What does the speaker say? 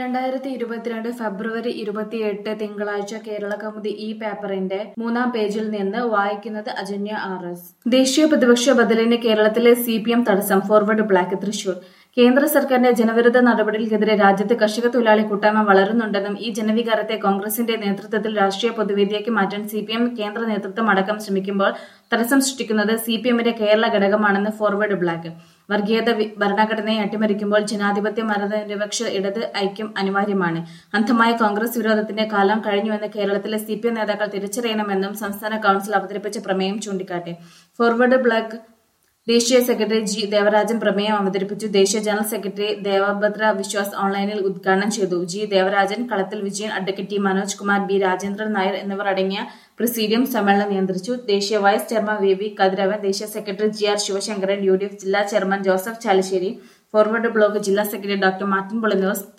രണ്ടായിരത്തി ഇരുപത്തിരണ്ട് ഫെബ്രുവരി ഇരുപത്തിയെട്ട് തിങ്കളാഴ്ച കേരള കൗമുദി ഈ പേപ്പറിന്റെ മൂന്നാം പേജിൽ നിന്ന് വായിക്കുന്നത് അജന്യ ആർ എസ് ദേശീയ പ്രതിപക്ഷ ബദലിന് കേരളത്തിലെ സി പി എം തടസ്സം ഫോർവേഡ് ബ്ലാക്ക് തൃശൂർ കേന്ദ്ര സർക്കാരിന്റെ ജനവിരുദ്ധ നടപടികൾക്കെതിരെ രാജ്യത്ത് കർഷക തൊഴിലാളി കൂട്ടായ്മ വളരുന്നുണ്ടെന്നും ഈ ജനവികാരത്തെ കോൺഗ്രസിന്റെ നേതൃത്വത്തിൽ രാഷ്ട്രീയ പൊതുവേദിയാക്കി മാറ്റാൻ സി പി എം കേന്ദ്ര നേതൃത്വം അടക്കം ശ്രമിക്കുമ്പോൾ തടസ്സം സൃഷ്ടിക്കുന്നത് സി പി എമ്മിന്റെ കേരള ഘടകമാണെന്ന് ഫോർവേഡ് ബ്ലാക്ക് വർഗീയത വി- ഭരണഘടനയെ അട്ടിമറിക്കുമ്പോൾ ജനാധിപത്യ മതനിരപേക്ഷ ഇടത് ഐക്യം അനിവാര്യമാണ് അന്ധമായ കോൺഗ്രസ് വിരോധത്തിന്റെ കാലം കഴിഞ്ഞുവെന്ന് കേരളത്തിലെ സി പി എം നേതാക്കൾ തിരിച്ചറിയണമെന്നും സംസ്ഥാന കൌൺസിൽ അവതരിപ്പിച്ച പ്രമേയം ചൂണ്ടിക്കാട്ടി ഫോർവേഡ് ബ്ലാക്ക് ദേശീയ സെക്രട്ടറി ജി ദേവരാജൻ പ്രമേയം അവതരിപ്പിച്ചു ദേശീയ ജനറൽ സെക്രട്ടറി ദേവഭദ്ര വിശ്വാസ് ഓൺലൈനിൽ ഉദ്ഘാടനം ചെയ്തു G Devarajan Kalathil Vijayan advocate T Manoj Kumar B Rajendran Nair എന്നിവർ അടങ്ങിയ പ്രസീഡിയം സമ്മേളനം നിയന്ത്രിച്ചു ദേശീയ vice chairman V V Kathiravan ദേശീയ secretary G R Sivasankaran U D F ജില്ലാ chairman Joseph Chalissery forward bloc ജില്ലാ സെക്രട്ടറി ഡോക്ടർ മാർട്ടിൻ പൊളിനോസ്